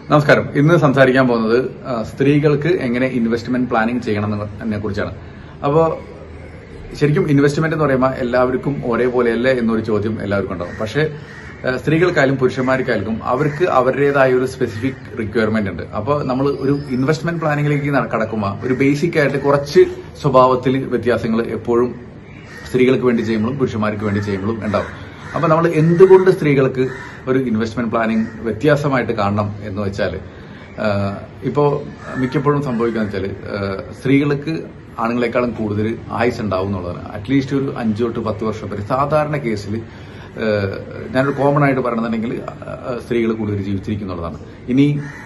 നമസ്കാരം ഇന്ന് സംസാരിക്കാൻ പോകുന്നത് ആ, സ്ത്രീകൾക്ക് എങ്ങനെ ഇൻവെസ്റ്റ്മെന്റ് പ്ലാനിംഗ് ചെയ്യണം എന്നതിനെ കുറിച്ചാണ് അപ്പോൾ ശരിക്കും ഇൻവെസ്റ്റ്മെന്റ് എന്ന് പറയുമ്പോൾ എല്ലാവർക്കും ഒരേപോലെയല്ലേ എന്നൊരു ചോദ്യം എല്ലാവർക്കും ഉണ്ടാവും പക്ഷേ ആ, സ്ത്രീകൾക്കായാലും പുരുഷന്മാർക്കായാലും അവർക്ക് അവരുടേതായ ഒരു സ്പെസിഫിക് റിക്വയർമെന്റ് ഉണ്ട് അപ്പോൾ നമ്മൾ ഒരു ഇൻവെസ്റ്റ്മെന്റ് പ്ലാനിങ്ങിലേക്ക് ന- കടക്കുമ്പോൾ ഒരു ബേസിക് ആയിട്ട് കുറച്ച് സ്വഭാവത്തിൽ വ്യത്യാസങ്ങൾ എപ്പോഴും സ്ത്രീകൾക്ക് വേണ്ടി ചെയ്യുമ്പോഴും പുരുഷന്മാർക്ക് വേണ്ടി ചെയ്യുമ്പോഴും ഉണ്ടാവും അപ്പൊ നമ്മൾ എന്തുകൊണ്ട് സ്ത്രീകൾക്ക് ഒരു ഇൻവെസ്റ്റ്മെന്റ് പ്ലാനിങ് വ്യത്യാസമായിട്ട് കാണണം എന്ന് വെച്ചാൽ ഇപ്പോ മിക്കപ്പോഴും സംഭവിക്കുക വെച്ചാൽ സ്ത്രീകൾക്ക് ആണുങ്ങളെക്കാളും കൂടുതൽ ആയുസ് ഉണ്ടാവും എന്നുള്ളതാണ് അറ്റ്ലീസ്റ്റ് ഒരു അഞ്ചു തൊട്ട് പത്ത് വർഷം വരെ സാധാരണ കേസിൽ ഞാനൊരു കോമൺ ആയിട്ട് പറയണമെന്നുണ്ടെങ്കിൽ സ്ത്രീകൾ കൂടുതൽ ജീവിച്ചിരിക്കുന്നുള്ളതാണ് ഇനി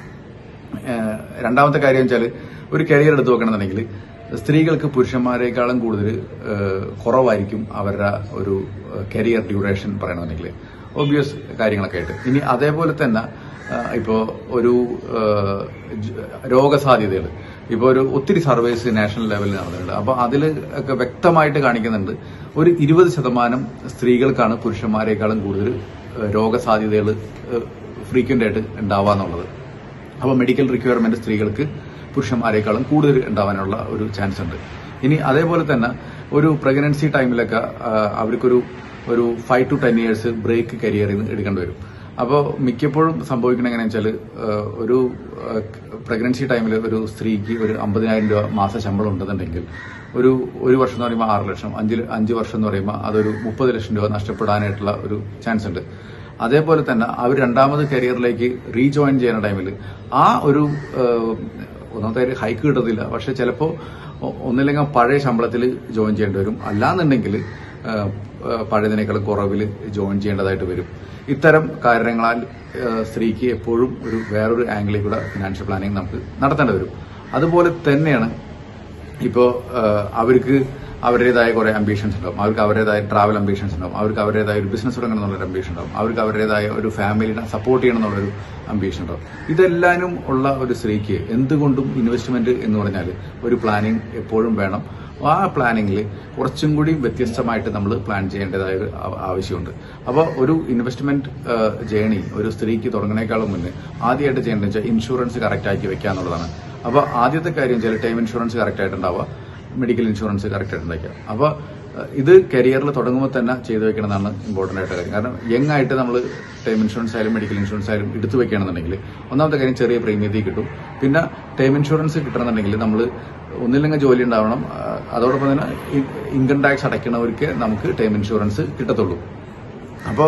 ഏഹ് രണ്ടാമത്തെ കാര്യം വെച്ചാൽ ഒരു കരിയർ എടുത്തു നോക്കണമെന്നുണ്ടെങ്കിൽ സ്ത്രീകൾക്ക് പുരുഷന്മാരെക്കാളും കൂടുതൽ ഏഹ് കുറവായിരിക്കും അവരുടെ ഒരു കരിയർ ഡ്യൂറേഷൻ പറയണമെന്നുണ്ടെങ്കിൽ ഒബ്വിയസ് കാര്യങ്ങളൊക്കെ ആയിട്ട് ഇനി അതേപോലെ തന്നെ ഏഹ് ഇപ്പോ ഒരു ഏഹ് ജ- രോഗസാധ്യതകൾ ഇപ്പോൾ ഒരു ഒത്തിരി സർവേസ് നാഷണൽ ലെവലിൽ നടന്നിട്ടുണ്ട് അപ്പോൾ അതിൽ ഒക്കെ വ്യക്തമായിട്ട് കാണിക്കുന്നുണ്ട് ഒരു ഇരുപത് ശതമാനം സ്ത്രീകൾക്കാണ് പുരുഷന്മാരെക്കാളും കൂടുതൽ രോഗസാധ്യതകൾ ഫ്രീക്വന്റ് ആയിട്ട് ഉണ്ടാവാന്നുള്ളത് അപ്പോൾ മെഡിക്കൽ റിക്വയർമെന്റ് സ്ത്രീകൾക്ക് പുരുഷന്മാരെക്കാളും കൂടുതൽ ഉണ്ടാവാനുള്ള ഒരു ചാൻസ് ഉണ്ട് ഇനി അതേപോലെ തന്നെ ഒരു പ്രഗ്നൻസി ടൈമിലൊക്കെ ആ, അവർക്കൊരു ഒരു five to ten years break കരിയറിൽ നിന്ന് എടുക്കേണ്ടി വരും അപ്പോൾ മിക്കപ്പോഴും സംഭവിക്കുന്നത് എങ്ങനെയാണെന്ന് വെച്ചാൽ ഒരു പ്രഗ്നൻസി ടൈമിൽ ഒരു സ്ത്രീക്ക് ഒരു അമ്പതിനായിരം രൂപ മാസ ശമ്പളം ഉണ്ടെന്നുണ്ടെങ്കിൽ ഒരു ഒരു വർഷം എന്ന് പറയുമ്പോൾ ആറ് ലക്ഷം അഞ്ച് അഞ്ച് വർഷം എന്ന് പറയുമ്പോൾ അതൊരു മുപ്പത് ലക്ഷം രൂപ നഷ്ടപ്പെടാനായിട്ടുള്ള ഒരു ചാൻസ് ഉണ്ട് അതേപോലെ തന്നെ അവർ രണ്ടാമത് കരിയറിലേക്ക് റീജോയിൻ ചെയ്യുന്ന ടൈമിൽ ആ ഒരു ഏഹ്, ഒന്നാമത്തെ കാര്യം ഹൈക്ക് കിട്ടത്തില്ല പക്ഷെ ചിലപ്പോൾ ഒന്നില്ലെങ്കിൽ പഴയ ശമ്പളത്തിൽ ജോയിൻ ചെയ്യേണ്ടി വരും അല്ലാന്നുണ്ടെങ്കിൽ ഏഹ്, ഏഹ്, പഴയതിനേക്കാൾ കുറവിൽ ജോയിൻ ചെയ്യേണ്ടതായിട്ട് വരും ഇത്തരം കാരണങ്ങളാൽ ഏഹ്, സ്ത്രീക്ക് എപ്പോഴും ഒരു വേറൊരു ആംഗിളിൽ കൂടെ ഫിനാൻഷ്യൽ പ്ലാനിങ് നമുക്ക് നടത്തേണ്ടി വരും അതുപോലെ തന്നെയാണ് ഇപ്പോൾ അവർക്ക് അവരുടേതായ കുറെ അംബീഷൻസ് ഉണ്ടാവും അവർക്ക് അവരുടേതായ ട്രാവൽ അംബീഷൻസ് ഉണ്ടാവും അവർക്ക് അവരുടേതായ ഒരു ബിസിനസ് തുടങ്ങണം എന്നുള്ളൊരു അംബീഷൻ ഉണ്ടാവും അവർക്ക് അവരുടേതായ ഒരു ഫാമിലിനെ സപ്പോർട്ട് ചെയ്യണം എന്നുള്ളൊരു അംബീഷൻ ഉണ്ടാവും ഇതെല്ലാനും ഉള്ള ഒരു സ്ത്രീക്ക് എന്തുകൊണ്ടും ഇൻവെസ്റ്റ്മെന്റ് എന്ന് പറഞ്ഞാൽ ഒരു പ്ലാനിങ് എപ്പോഴും വേണം ആ പ്ലാനിങ്ങിൽ കുറച്ചും കൂടി വ്യത്യസ്തമായിട്ട് നമ്മൾ പ്ലാൻ ചെയ്യേണ്ടതായ ഒരു ആ- ആവശ്യമുണ്ട് അപ്പോൾ ഒരു ഇൻവെസ്റ്റ്മെന്റ് ജേണി ഒരു സ്ത്രീക്ക് തുടങ്ങുന്നേക്കാളും മുന്നേ ആദ്യമായിട്ട് ചെയ്യേണ്ടത് വെച്ചാൽ ഇൻഷുറൻസ് കറക്റ്റ് ആക്കി വെക്കുക എന്നുള്ളതാണ് അപ്പോൾ ആദ്യത്തെ കാര്യം വെച്ചാൽ ടൈം ഇൻഷുറൻസ് കറക്റ്റ് ആയിട്ടുണ്ടാവുക മെഡിക്കൽ ഇൻഷുറൻസ് കറക്റ്റ് ആയിട്ട് ഉണ്ടാക്കുക അപ്പോൾ ഇത് കരിയറിൽ തുടങ്ങുമ്പോൾ തന്നെ ചെയ്തു വെക്കണമെന്നാണ് ഇമ്പോർട്ടന്റ് ആയിട്ട് കാര്യം കാരണം യങ് ആയിട്ട് നമ്മൾ ടൈം ഇൻഷുറൻസ് ആയാലും മെഡിക്കൽ ഇൻഷുറൻസ് ആയാലും എടുത്തു വെക്കുകയാണെന്നുണ്ടെങ്കിൽ ഒന്നാമത്തെ കാര്യം ചെറിയ പ്രീമിയത്തിൽ കിട്ടും പിന്നെ ടൈം ഇൻഷുറൻസ് കിട്ടണമെന്നുണ്ടെങ്കിൽ നമ്മൾ ഒന്നില്ലെങ്കിൽ ജോലി ഉണ്ടാവണം ആ, അതോടൊപ്പം തന്നെ ഇൻകം ടാക്സ് അടയ്ക്കണവർക്ക് നമുക്ക് ടൈം ഇൻഷുറൻസ് കിട്ടത്തുള്ളൂ അപ്പോൾ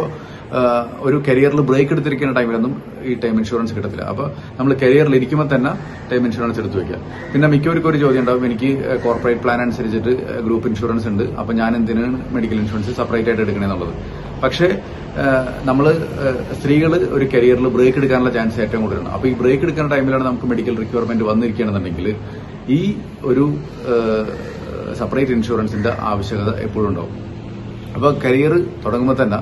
ഒരു കരിയറിൽ ബ്രേക്ക് എടുത്തിരിക്കുന്ന ടൈമിലൊന്നും ഈ ടൈം ഇൻഷുറൻസ് കിട്ടത്തില്ല അപ്പോൾ നമ്മൾ കരിയറിൽ ഇരിക്കുമ്പോൾ തന്നെ ടൈം ഇൻഷുറൻസ് എടുത്തു വെക്കുക പിന്നെ മിക്കവർക്കും ഒരു ചോദ്യം ഉണ്ടാവും എനിക്ക് കോർപ്പറേറ്റ് പ്ലാൻ അനുസരിച്ചിട്ട് ഗ്രൂപ്പ് ഇൻഷുറൻസ് ഉണ്ട് അപ്പോൾ ഞാൻ എന്തിനാണ് മെഡിക്കൽ ഇൻഷുറൻസ് സെപ്പറേറ്റ് ആയിട്ട് എടുക്കണേ എന്നുള്ളത് പക്ഷേ നമ്മൾ സ്ത്രീകൾ ഒരു കരിയറിൽ ബ്രേക്ക് എടുക്കാനുള്ള ചാൻസ് ഏറ്റവും കൂടുതലാണ് അപ്പോൾ ഈ ബ്രേക്ക് എടുക്കുന്ന ടൈമിലാണ് നമുക്ക് മെഡിക്കൽ റിക്വയർമെന്റ് വന്നിരിക്കുകയാണെന്നുണ്ടെങ്കിൽ ഈ ഒരു സെപ്പറേറ്റ് ഇൻഷുറൻസിന്റെ ആവശ്യകത എപ്പോഴും ഉണ്ടാവും അപ്പോൾ കരിയർ തുടങ്ങുമ്പോൾ തന്നെ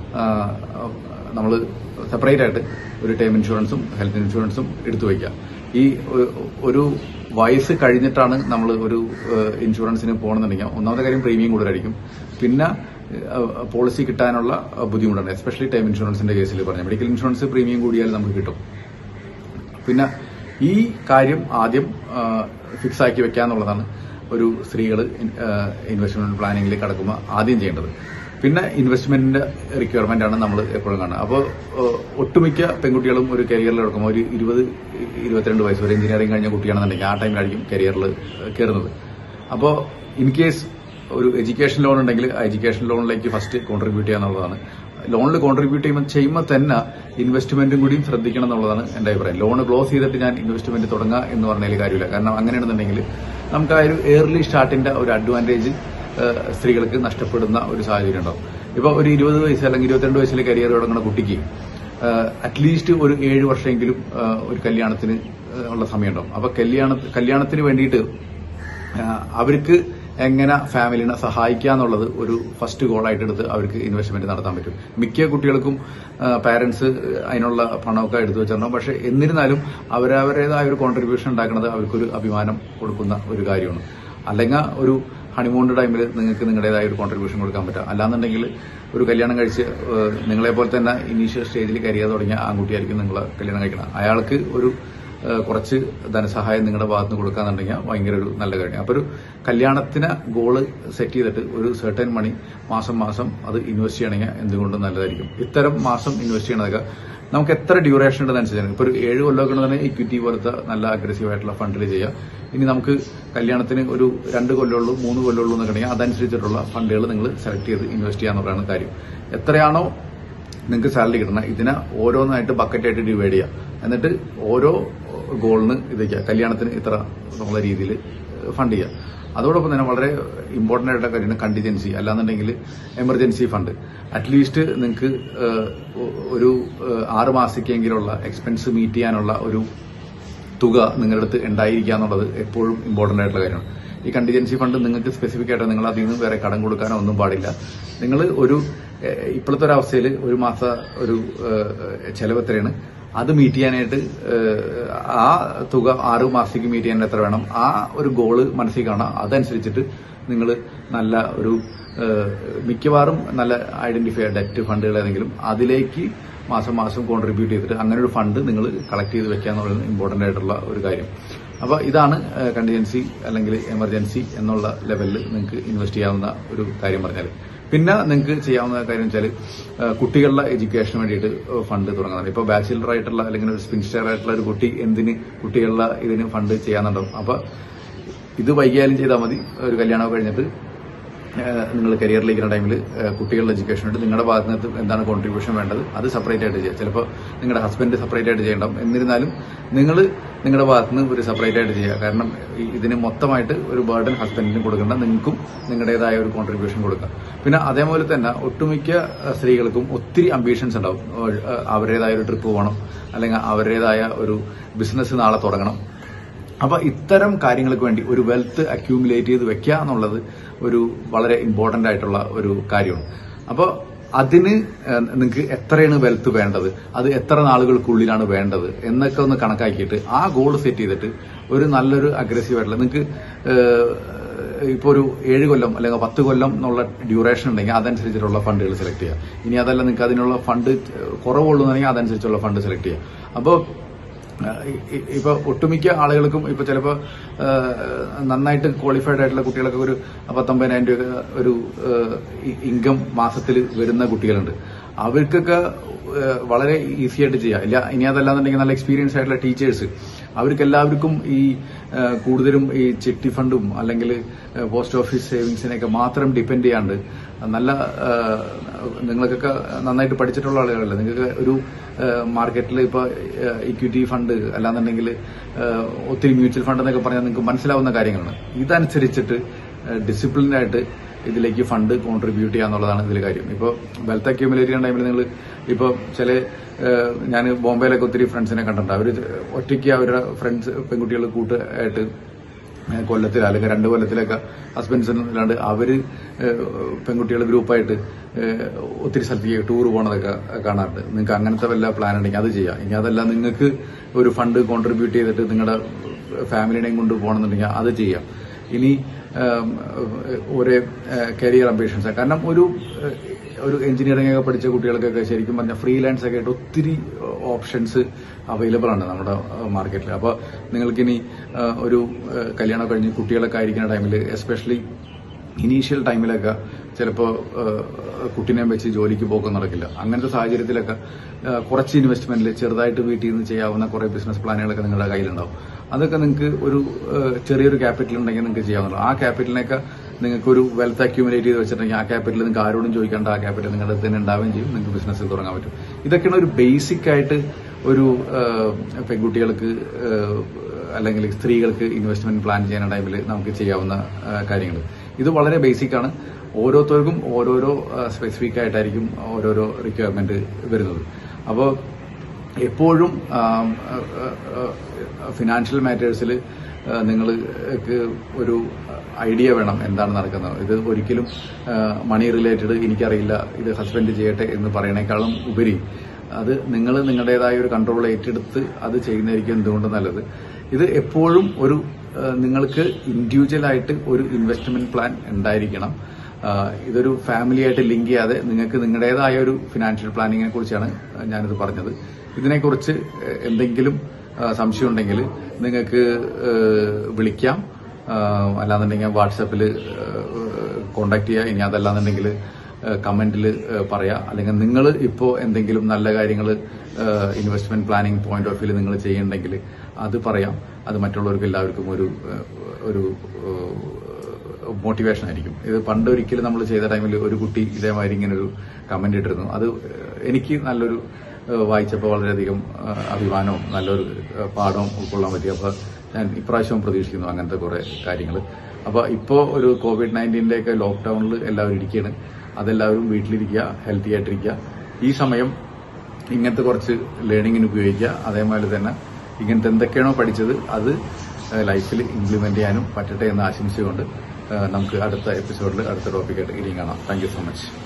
നമ്മൾ സെപ്പറേറ്റ് ആയിട്ട് ഒരു ടൈം ഇൻഷുറൻസും ഹെൽത്ത് ഇൻഷുറൻസും എടുത്തു വയ്ക്കുക ഈ ഒ- ഒരു വയസ്സ് കഴിഞ്ഞിട്ടാണ് നമ്മൾ ഒരു ഏഹ്, ഇൻഷുറൻസിന് പോകണമെന്നുണ്ടെങ്കിൽ ഒന്നാമത്തെ കാര്യം പ്രീമിയം കൂടുതലായിരിക്കും പിന്നെ ഏഹ്, പോളിസി കിട്ടാനുള്ള ബുദ്ധിമുട്ടുണ്ട് എസ്പെഷ്യലി ടൈം ഇൻഷുറൻസിന്റെ കേസിൽ പറഞ്ഞ മെഡിക്കൽ ഇൻഷുറൻസ് പ്രീമിയം കൂടിയാൽ നമുക്ക് കിട്ടും പിന്നെ ഈ കാര്യം ആദ്യം ഫിക്സ് ആക്കി വെക്കാന്നുള്ളതാണ് ഒരു സ്ത്രീകൾ ഇൻവെസ്റ്റ്മെന്റ് പ്ലാനിങ്ങിൽ കടക്കുമ്പോൾ ആദ്യം ചെയ്യേണ്ടത് പിന്നെ ഇൻവെസ്റ്റ്മെന്റിന്റെ റിക്വയർമെന്റ് ആണ് നമ്മൾ എപ്പോഴും കാണുക അപ്പോൾ ഒട്ടുമിക്ക പെൺകുട്ടികളും ഒരു കരിയറിൽ എടുക്കുമ്പോൾ ഒരു ഇരുപത് ഇരുപത്തിരണ്ട് വയസ്സ് വരെ എഞ്ചിനീയറിംഗ് കഴിഞ്ഞ കുട്ടിയാണെന്നുണ്ടെങ്കിൽ ആ ടൈമിലായിരിക്കും കരിയറിൽ കയറുന്നത് അപ്പോൾ ഇൻ കേസ് ഒരു എഡ്യൂക്കേഷൻ ലോൺ ഉണ്ടെങ്കിൽ ആ എഡ്യൂക്കേഷൻ ലോണിലേക്ക് ഫസ്റ്റ് കോൺട്രിബ്യൂട്ട് ചെയ്യുക എന്നുള്ളതാണ് ലോണിൽ കോൺട്രിബ്യൂട്ട് ചെയ്യുമ്പോൾ ചെയ്യുമ്പോൾ തന്നെ ഇൻവെസ്റ്റ്മെന്റും കൂടിയും ശ്രദ്ധിക്കണം എന്നുള്ളതാണ് എന്റെ അഭിപ്രായം ലോൺ ക്ലോസ് ചെയ്തിട്ട് ഞാൻ ഇൻവെസ്റ്റ്മെന്റ് തുടങ്ങുക എന്ന് പറഞ്ഞാൽ കാര്യമില്ല കാരണം അങ്ങനെയാണെന്നുണ്ടെങ്കിൽ നമുക്ക് ആ ഒരു ഏർലി സ്റ്റാർട്ടിന്റെ ഒരു അഡ്വാൻറ്റേജ് സ്ത്രീകൾക്ക് നഷ്ടപ്പെടുന്ന ഒരു സാഹചര്യം ഉണ്ടാവും ഇപ്പോൾ ഒരു ഇരുപത് വയസ്സ് അല്ലെങ്കിൽ ഇരുപത്തിരണ്ട് വയസ്സിൽ കരിയർ തുടങ്ങുന്ന കുട്ടിക്ക് അറ്റ്ലീസ്റ്റ് ഒരു ഏഴ് വർഷമെങ്കിലും ആ, ഒരു കല്യാണത്തിന് ആ, ഉള്ള സമയമുണ്ടാവും അപ്പൊ കല്യാണ കല്യാണത്തിന് വേണ്ടിയിട്ട് ആഹ് അവർക്ക് എങ്ങനെ ഫാമിലിനെ സഹായിക്കുക എന്നുള്ളത് ഒരു ഫസ്റ്റ് ഗോളായിട്ട് എടുത്ത് അവർക്ക് ഇൻവെസ്റ്റ്മെന്റ് നടത്താൻ പറ്റും മിക്ക കുട്ടികൾക്കും പാരന്റ്സ് അതിനുള്ള പണമൊക്കെ എടുത്തു വെച്ചിട്ടുണ്ടാവും പക്ഷെ എന്നിരുന്നാലും അവരവരുടേതായ ഒരു കോൺട്രിബ്യൂഷൻ ഉണ്ടാക്കുന്നത് അവർക്കൊരു അഭിമാനം കൊടുക്കുന്ന ഒരു കാര്യമാണ് അല്ലെങ്കിൽ ഒരു ഹണിമൂണിന്റെ ടൈമിൽ നിങ്ങൾക്ക് നിങ്ങളുടേതായ ഒരു കോൺട്രിബ്യൂഷൻ കൊടുക്കാൻ പറ്റുക അല്ലാന്നുണ്ടെങ്കിൽ ഒരു കല്യാണം കഴിച്ച് ഏഹ്, നിങ്ങളെപ്പോലെ തന്നെ ഇനീഷ്യൽ സ്റ്റേജിൽ കരിയാൻ തുടങ്ങിയ ആൺകുട്ടിയായിരിക്കും നിങ്ങൾ കല്യാണം കഴിക്കണം അയാൾക്ക് ഒരു ഏഹ്, കുറച്ച് ധനസഹായം നിങ്ങളുടെ ഭാഗത്ത് നിന്ന് കൊടുക്കാന്നുണ്ടെങ്കിൽ ഭയങ്കര ഒരു നല്ല കാര്യം അപ്പോൾ ഒരു കല്യാണത്തിന് ഗോള് സെറ്റ് ചെയ്തിട്ട് ഒരു സെർട്ടൻ മണി മാസം മാസം അത് ഇൻവെസ്റ്റ് ചെയ്യണമെങ്കിൽ എന്തുകൊണ്ടും നല്ലതായിരിക്കും ഇത്തരം മാസം ഇൻവെസ്റ്റ് ചെയ്യണതൊക്കെ നമുക്ക് എത്ര ഡ്യൂറേഷൻ ഉണ്ടെന്നനുസരിച്ചാണ് ഇപ്പോൾ ഒരു ഏഴ് കൊല്ലമൊക്കെ ഉണ്ടെങ്കിൽ ഇക്വിറ്റി പോലത്തെ നല്ല അഗ്രസീവ് ആയിട്ടുള്ള ഫണ്ടിൽ ചെയ്യാം ഇനി നമുക്ക് കല്യാണത്തിന് ഒരു രണ്ട് കൊല്ലമുള്ളൂ മൂന്ന് കൊല്ലമുള്ളൂ എന്നൊക്കെ ഉണ്ടെങ്കിൽ അതനുസരിച്ചിട്ടുള്ള ഫണ്ടുകൾ നിങ്ങൾ സെലക്ട് ചെയ്ത് ഇൻവെസ്റ്റ് ചെയ്യാന്നുള്ളതാണ് കാര്യം എത്രയാണോ നിങ്ങൾക്ക് സാലറി കിട്ടണം ഇതിനെ ഓരോന്നായിട്ട് ബക്കറ്റായിട്ട് ഡിവൈഡ് ചെയ്യുക എന്നിട്ട് ഓരോ ഗോളിന് ഇത് ചെയ്യുക കല്യാണത്തിന് ഇത്ര എന്നുള്ള രീതിയിൽ ഫണ്ട് ചെയ്യുക അതോടൊപ്പം തന്നെ വളരെ ഇമ്പോർട്ടന്റ് ആയിട്ടുള്ള കാര്യമാണ് കണ്ടിജൻസി അല്ലാന്നുണ്ടെങ്കിൽ എമർജൻസി ഫണ്ട് അറ്റ്ലീസ്റ്റ് നിങ്ങൾക്ക് ഒരു ഏഹ്, ആറ് മാസത്തേക്കെങ്കിലുള്ള എക്സ്പെൻസ് മീറ്റ് ചെയ്യാനുള്ള ഒരു തുക നിങ്ങളുടെ അടുത്ത് ഉണ്ടായിരിക്കുക എന്നുള്ളത് എപ്പോഴും ഇമ്പോർട്ടന്റ് ആയിട്ടുള്ള കാര്യമാണ് ഈ കണ്ടിജൻസി ഫണ്ട് നിങ്ങൾക്ക് സ്പെസിഫിക് ആയിട്ട് നിങ്ങൾ അതിൽ നിന്ന് വേറെ കടം കൊടുക്കാനോ ഒന്നും പാടില്ല നിങ്ങൾ ഒരു ഏഹ്, ഇപ്പോഴത്തെ ഒരു അവസ്ഥയിൽ ഒരു മാസ ഒരു ഏഹ്, ചെലവ് എത്രയാണ് അത് മീറ്റ് ചെയ്യാനായിട്ട് ഏഹ്, ആ തുക ആറ് മാസത്തേക്ക് മീറ്റ് ചെയ്യാൻ എത്ര വേണം ആ ഒരു ഗോള് മനസ്സിൽ കാണാം അതനുസരിച്ചിട്ട് നിങ്ങൾ നല്ല ഒരു ഏഹ്, മിക്കവാറും നല്ല ഐഡന്റിഫൈ ഡെറ്റ് ഫണ്ടുകൾ ഏതെങ്കിലും അതിലേക്ക് മാസം മാസം കോൺട്രിബ്യൂട്ട് ചെയ്തിട്ട് അങ്ങനെ ഒരു ഫണ്ട് നിങ്ങൾ കളക്ട് ചെയ്ത് വെക്കുക എന്നുള്ളത് ഇമ്പോർട്ടന്റ് ആയിട്ടുള്ള ഒരു കാര്യം അപ്പോൾ ഇതാണ് കണ്ടിജൻസി അല്ലെങ്കിൽ എമർജൻസി എന്നുള്ള ലെവലിൽ നിങ്ങൾക്ക് ഇൻവെസ്റ്റ് ചെയ്യാവുന്ന ഒരു കാര്യം പറഞ്ഞാൽ പിന്നെ നിങ്ങൾക്ക് ചെയ്യാവുന്ന കാര്യം വെച്ചാൽ കുട്ടികളുടെ എഡ്യൂക്കേഷന് വേണ്ടിയിട്ട് ഫണ്ട് തുടങ്ങുന്നത് ഇപ്പോൾ ബാച്ചിലർ ആയിട്ടുള്ള അല്ലെങ്കിൽ ഒരു സ്പിൻസ്റ്റർ ആയിട്ടുള്ള ഒരു കുട്ടി എന്തിന് കുട്ടികളുടെ ഇതിന് ഫണ്ട് ചെയ്യാന്നുണ്ടാവും അപ്പോൾ ഇത് വൈകിയാലും ചെയ്താൽ മതി ഒരു കല്യാണം കഴിഞ്ഞിട്ട് നിങ്ങൾ കരിയറിലിരിക്കുന്ന ടൈമിൽ കുട്ടികളുടെ എഡ്യൂക്കേഷൻ ഉണ്ട് നിങ്ങളുടെ ഭാഗത്ത് നിന്ന് എന്താണ് കോൺട്രിബ്യൂഷൻ വേണ്ടത് അത് സെപ്പറേറ്റ് ആയിട്ട് ചെയ്യുക ചിലപ്പോൾ നിങ്ങളുടെ ഹസ്ബൻഡ് സെപ്പറേറ്റ് ആയിട്ട് ചെയ്യണം എന്നിരുന്നാലും നിങ്ങൾ നിങ്ങളുടെ ഭാഗത്ത് നിന്ന് ഒരു സെപ്പറേറ്റ് ആയിട്ട് ചെയ്യുക കാരണം ഈ- ഇതിന് മൊത്തമായിട്ട് ഒരു ബർഡൻ ഹസ്ബൻഡിന് കൊടുക്കേണ്ട നിങ്ങൾക്കും നിങ്ങളുടേതായ ഒരു കോൺട്രിബ്യൂഷൻ കൊടുക്കുക പിന്നെ അതേപോലെ തന്നെ ഒട്ടുമിക്ക അഹ്, സ്ത്രീകൾക്കും ഒത്തിരി അംബീഷൻസ് ഉണ്ടാവും ഏഹ്, അവരുടേതായ ഒരു ട്രിപ്പ് പോകണം അല്ലെങ്കിൽ അവരുടേതായ ഒരു ബിസിനസ് നാളെ തുടങ്ങണം അപ്പൊ ഇത്തരം കാര്യങ്ങൾക്ക് വേണ്ടി ഒരു വെൽത്ത് അക്യൂമുലേറ്റ് ചെയ്ത് വെക്കുക എന്നുള്ളത് ഒരു വളരെ ഇമ്പോർട്ടന്റ് ആയിട്ടുള്ള ഒരു കാര്യമാണ് അപ്പോൾ അതിന് നിങ്ങൾക്ക് എത്രയാണ് വെൽത്ത് വേണ്ടത് അത് എത്ര നാളുകൾക്കുള്ളിലാണ് വേണ്ടത് എന്നൊക്കെ ഒന്ന് കണക്കാക്കിയിട്ട് ആ ഗോൾ സെറ്റ് ചെയ്തിട്ട് ഒരു നല്ലൊരു അഗ്രസീവ് ആയിട്ടുള്ള നിങ്ങൾക്ക് ഇപ്പോൾ ഒരു ഏഴ് കൊല്ലം അല്ലെങ്കിൽ പത്ത് കൊല്ലം എന്നുള്ള ഡ്യൂറേഷൻ ഉണ്ടെങ്കിൽ അതനുസരിച്ചിട്ടുള്ള ഫണ്ടുകൾ സെലക്ട് ചെയ്യുക ഇനി അതല്ല നിങ്ങൾക്ക് അതിനുള്ള ഫണ്ട് കുറവുള്ളൂ എന്നുണ്ടെങ്കിൽ അതനുസരിച്ചുള്ള ഫണ്ട് സെലക്ട് ചെയ്യുക അപ്പോൾ ഇപ്പൊ ഒട്ടുമിക്ക ആളുകൾക്കും ഇപ്പൊ ചിലപ്പോ ആ, നന്നായിട്ട് ക്വാളിഫൈഡ് ആയിട്ടുള്ള കുട്ടികളൊക്കെ ഒരു പത്തൊമ്പതിനായിരം രൂപ ഒരു ഇൻകം മാസത്തിൽ വരുന്ന കുട്ടികളുണ്ട് അവർക്കൊക്കെ ആ, വളരെ ഈസി ആയിട്ട് ചെയ്യാം ഇല്ല ഇനി അതല്ലാന്നുണ്ടെങ്കിൽ നല്ല എക്സ്പീരിയൻസ് ആയിട്ടുള്ള ടീച്ചേഴ്സ് അവർക്ക് എല്ലാവർക്കും ഈ ആ, കൂടുതലും ഈ ചിട്ടി ഫണ്ടും അല്ലെങ്കിൽ പോസ്റ്റ് ഓഫീസ് സേവിങ്സിനെയൊക്കെ മാത്രം ഡിപ്പെൻഡ് ചെയ്യാണ്ട് നല്ല ആ, നിങ്ങൾക്കൊക്കെ നന്നായിട്ട് പഠിച്ചിട്ടുള്ള ആളുകളല്ലേ നിങ്ങൾക്ക് ഒരു മാർക്കറ്റിൽ ഇപ്പോൾ ഇക്വിറ്റി ഫണ്ട് അല്ലാന്നുണ്ടെങ്കിൽ ഒത്തിരി മ്യൂച്വൽ ഫണ്ട് എന്നൊക്കെ പറഞ്ഞാൽ നിങ്ങൾക്ക് മനസ്സിലാവുന്ന കാര്യങ്ങളാണ് ഇതനുസരിച്ചിട്ട് ഡിസിപ്ലിനായിട്ട് ഇതിലേക്ക് ഫണ്ട് കോൺട്രിബ്യൂട്ട് ചെയ്യുക എന്നുള്ളതാണ് ഇതിൽ കാര്യം ഇപ്പോൾ വെൽത്ത് അക്യൂമുലേറ്റ് ചെയ്യുന്ന ടൈമിൽ നിങ്ങൾ ഇപ്പോൾ ചില ഞാൻ ബോംബെയിലൊക്കെ ഒത്തിരി ഫ്രണ്ട്സിനെ കണ്ടിട്ടുണ്ട് അവർ ഒറ്റയ്ക്ക് അവരുടെ ഫ്രണ്ട്സ് പെൺകുട്ടികൾ കൂട്ടായിട്ട് ഏഹ് കൊല്ലത്തിൽ അല്ലെങ്കിൽ രണ്ട് കൊല്ലത്തിലൊക്കെ ഹസ്ബൻഡ്സിനല്ലാണ്ട് അവര് പെൺകുട്ടികൾ ഗ്രൂപ്പായിട്ട് ഏഹ് ഒത്തിരി സ്ഥലത്തേക്ക് ടൂർ പോകണതൊക്കെ കാണാറുണ്ട് നിങ്ങൾക്ക് അങ്ങനത്തെ വല്ല പ്ലാൻ ഉണ്ടെങ്കിൽ അത് ചെയ്യാം ഇനി അതല്ല നിങ്ങൾക്ക് ഒരു ഫണ്ട് കോൺട്രിബ്യൂട്ട് ചെയ്തിട്ട് നിങ്ങളുടെ ഫാമിലിനെയും കൊണ്ട് പോകണമെന്നുണ്ടെങ്കിൽ അത് ചെയ്യാം ഇനി ഏം, ഒരേ കരിയർ അംബിഷൻസ് കാരണം ഒരു ഏഹ്, ഒരു എഞ്ചിനീയറിംഗ് ഒക്കെ പഠിച്ച കുട്ടികൾക്കൊക്കെ ശരിക്കും പറഞ്ഞാൽ ഫ്രീലാൻസ് ഒക്കെ ആയിട്ട് ഒത്തിരി ഓപ്ഷൻസ് അവൈലബിൾ ആണ് നമ്മുടെ മാർക്കറ്റിൽ അപ്പോൾ നിങ്ങൾക്കിനി ഏഹ്, ഒരു ഏഹ്, കല്യാണം കഴിഞ്ഞ് കുട്ടികളൊക്കെ ആയിരിക്കുന്ന ടൈമിൽ എസ്പെഷ്യലി ഇനീഷ്യൽ ടൈമിലൊക്കെ ചിലപ്പോൾ കുട്ടീനെയും വെച്ച് ജോലിക്ക് പോക്ക് നടക്കില്ല അങ്ങനത്തെ സാഹചര്യത്തിലൊക്കെ ആ, കുറച്ച് ഇൻവെസ്റ്റ്മെന്റിൽ ചെറുതായിട്ട് വീട്ടിൽ നിന്ന് ചെയ്യാവുന്ന കുറേ ബിസിനസ് പ്ലാനുകളൊക്കെ നിങ്ങളുടെ കയ്യിലുണ്ടാവും അതൊക്കെ നിങ്ങൾക്ക് ഒരു ആ, ചെറിയൊരു ക്യാപിറ്റൽ ഉണ്ടെങ്കിൽ നിങ്ങൾക്ക് ചെയ്യാവുന്നുള്ളൂ ആ ക്യാപിറ്റലിനൊക്കെ നിങ്ങൾക്ക് ഒരു വെൽത്ത് അക്യൂമുലേറ്റ് ചെയ്ത് വെച്ചിട്ടുണ്ടെങ്കിൽ ആ ക്യാപിറ്റൽ നിങ്ങൾക്ക് ആരോടും ചോദിക്കേണ്ട ആ ക്യാപിറ്റൽ നിങ്ങളുടെ അടുത്ത് തന്നെ ഉണ്ടാവുകയും ചെയ്യും നിങ്ങൾക്ക് ബിസിനസ് തുടങ്ങാൻ പറ്റും ഇതൊക്കെയാണ് ഒരു ബേസിക് ആയിട്ട് ഒരു ആ, പെൺകുട്ടികൾക്ക് ആ, അല്ലെങ്കിൽ സ്ത്രീകൾക്ക് ഇൻവെസ്റ്റ്മെന്റ് പ്ലാൻ ചെയ്യുന്ന ടൈമിൽ നമുക്ക് ചെയ്യാവുന്ന കാര്യങ്ങൾ ഇത് വളരെ ബേസിക് ആണ് ഓരോരുത്തർക്കും ഓരോരോ സ്പെസിഫിക് ആയിട്ടായിരിക്കും ഓരോരോ റിക്വയർമെന്റ് വരുന്നത് അപ്പോൾ എപ്പോഴും ഫിനാൻഷ്യൽ മാറ്റേഴ്സിൽ നിങ്ങൾക്ക് ഒരു ഐഡിയ വേണം എന്താണ് നടക്കുന്നത് ഇത് ഒരിക്കലും മണി റിലേറ്റഡ് എനിക്കറിയില്ല ഇത് ഹസ്ബൻഡ് ചെയ്യട്ടെ എന്ന് പറയണേക്കാളും ഉപരി അത് നിങ്ങൾ നിങ്ങളുടേതായ ഒരു കൺട്രോൾ ഏറ്റെടുത്ത് അത് ചെയ്യുന്നതായിരിക്കും എന്തുകൊണ്ട് നല്ലത് ഇത് എപ്പോഴും ഒരു ആ, നിങ്ങൾക്ക് ഇൻഡിവിജ്വൽ ആയിട്ട് ഒരു ഇൻവെസ്റ്റ്മെന്റ് പ്ലാൻ ഉണ്ടായിരിക്കണം ആ, ഇതൊരു ഫാമിലി ആയിട്ട് ലിങ്ക് ചെയ്യാതെ നിങ്ങൾക്ക് നിങ്ങളുടേതായ ഒരു ഫിനാൻഷ്യൽ പ്ലാനിങ്ങിനെ കുറിച്ചാണ് ഞാനിത് പറഞ്ഞത് ഇതിനെക്കുറിച്ച് എന്തെങ്കിലും ആ, സംശയമുണ്ടെങ്കിൽ നിങ്ങൾക്ക് ആ, വിളിക്കാം ആ, അല്ലാന്നുണ്ടെങ്കിൽ വാട്സാപ്പിൽ കോണ്ടാക്ട് ചെയ്യുക ഇനി അതല്ലാന്നുണ്ടെങ്കിൽ കമന്റിൽ പറയാം അല്ലെങ്കിൽ നിങ്ങൾ ഇപ്പോൾ എന്തെങ്കിലും നല്ല കാര്യങ്ങൾ investment planning point of view നിങ്ങൾ ചെയ്യുന്നുണ്ടെങ്കിൽ അത് പറയാം അത് മറ്റുള്ളവർക്ക് എല്ലാവർക്കും ഒരു ഏഹ്, ഒരു മോട്ടിവേഷൻ ആയിരിക്കും ഇത് പണ്ട് ഒരിക്കലും നമ്മൾ ചെയ്ത ടൈമിൽ ഒരു കുട്ടി ഇതേമാതിരി ഇങ്ങനെ ഒരു കമന്റ് ഇട്ടിരുന്നു അത് എനിക്ക് നല്ലൊരു ഏഹ്, വായിച്ചപ്പോൾ വളരെയധികം ഏഹ്, അഭിമാനവും നല്ലൊരു ഏഹ്, പാഠവും ഉൾക്കൊള്ളാൻ പറ്റി അപ്പോൾ ഞാൻ ഇപ്രാവശ്യവും പ്രതീക്ഷിക്കുന്നു അങ്ങനത്തെ കുറെ കാര്യങ്ങൾ അപ്പോൾ ഇപ്പോൾ ഒരു കോവിഡ് നയൻറ്റീൻ്റെ ഒക്കെ ലോക്ക്ഡൌണിൽ എല്ലാവരും ഇരിക്കുകയാണ് അതെല്ലാവരും വീട്ടിലിരിക്കുക ഹെൽത്തി ആയിട്ടിരിക്കുക ഈ സമയം ഇങ്ങനത്തെ കുറച്ച് ലേണിങ്ങിന് ഉപയോഗിക്കുക അതേമാതിരി തന്നെ ഇങ്ങനത്തെ എന്തൊക്കെയാണോ പഠിച്ചത് അത് ലൈഫിൽ ഇംപ്ലിമെന്റ് ചെയ്യാനും പറ്റട്ടെ എന്ന് ആശംസിച്ചുകൊണ്ട് ഏഹ് നമുക്ക് അടുത്ത എപ്പിസോഡിൽ അടുത്ത ടോപ്പിക്കായിട്ട് ഇനിയും കാണാം താങ്ക് യു സോ മച്ച്